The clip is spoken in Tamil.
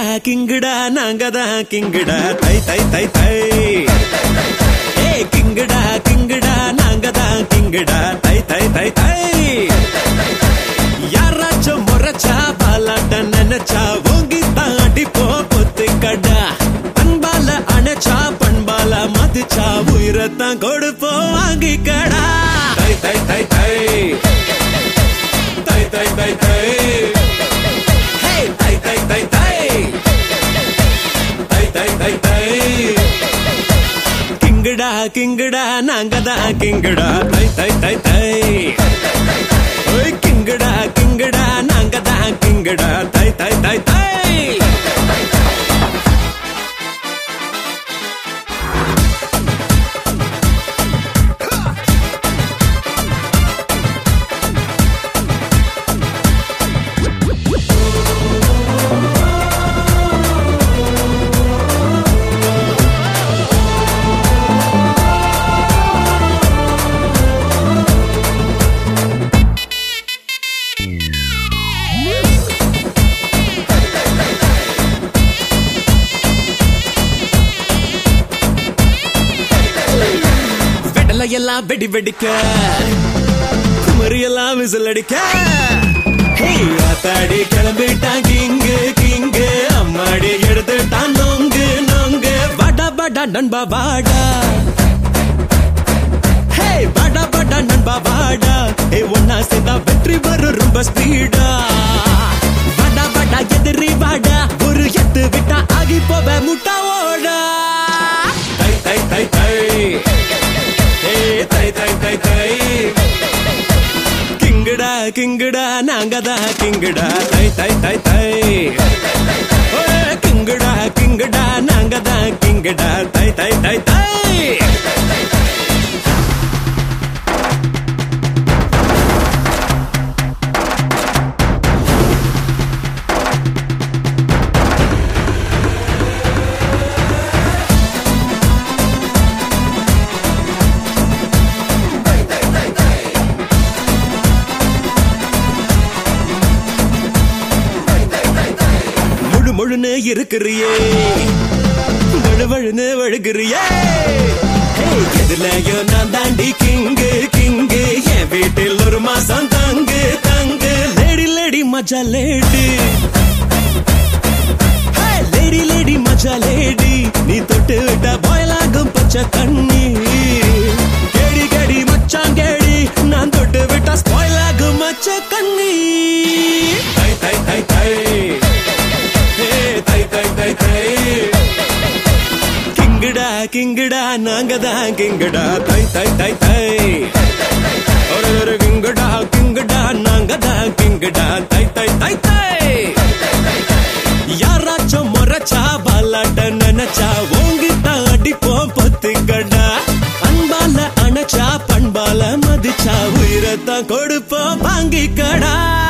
கிங்குடா நாங்க தான் கிங்குடா தை தை தை தை ஏ கிங்குடா கிங்குடா நாங்க தான் கிங்குடா தை தை தை தை யாராச்சும் முறைச்சா பாலாட்ட நினைச்சா ஓங்கி தாண்டி போ பொத்து கடா அன்பால அணைச்சா பண்பால மதிச்சா உயிரத்தான் கொடுப்போம் வாங்கி கடா தை தை தை தை தை தை தை தை ஹே தை தை தை தை தை தை தை தை கிங்குடா கிங்குடா நாங்க தான் கிங்குடா தை தை தை தை ஓய் கிங்குடா கிங்குடா நாங்க தான் கிங்குடா தை தை தை தை வெடல எல்லாம் வெடி வெடிக்க குமரி எல்லாம் விசில் அடிக்க ஹே, ஆத்தாடி கிளம்பிட்டான் கிங்கு கிங்கு அம்மாடி எடுத்துட்டான் நொங்கு நொங்கு வாடா வாடா நண்பா வாடா ஹே வாடா வாடா நண்பா வாடா ஏ ஒன்னா சேர்ந்தா வெற்றி வரும் ரொம்ப ஸ்பீடா வாடா வாடா எதிரி வாடா ஒரு எத்து விட்டா ஆகி போவ முட்டா ஓடா தை தை தை தை ஏ தை தை தை தை கிங்குடா கிங்குடா நாங்க தான் கிங்குடா தை தை தை தை ஓ, கிங்குடா கிங்குடா நாங்க தான் கிங்குடா தை தை தை தை முழு முழுன்னு இருக்கிறியே வழுவழுன்னு வழுகிறியே ஹேய், எதுலயும் நான் தாண்டி கிங்கு கிங்கு என் வீட்டில் ஒரு மாசம் தங்கு தங்கு லேடி லேடி மஜா லேடி ஹேய், லேடி லேடி மஜா லேடி நீ தொட்டு விட்ட பாயலாகும் பச்சை தண்ணி கேடி கேடி மச்சான் கேடி நான் தொட்டு விட்டா ஸ்பாயில் ஆகும் மச்ச கண்ணி தை தை தை தை ஹே, தை தை தை தை கிங்குடா கிங்குடா நாங்க தான் கிங்குடா தை தை தை தை ஒரு ஒரு கிங்குடா கிங்குடா நாங்க தான் கிங்குடா தை தை தை தை யாராச்சும் முறைச்சா பாலாட்ட நினைச்சா ஓங்கி தான் அடிப்போம் பத்துக்கடா அன்பால அணைச்சா பண்பால மதிச்சா உயிரத்தான் கொடுப்போம் வாங்கிக்கடா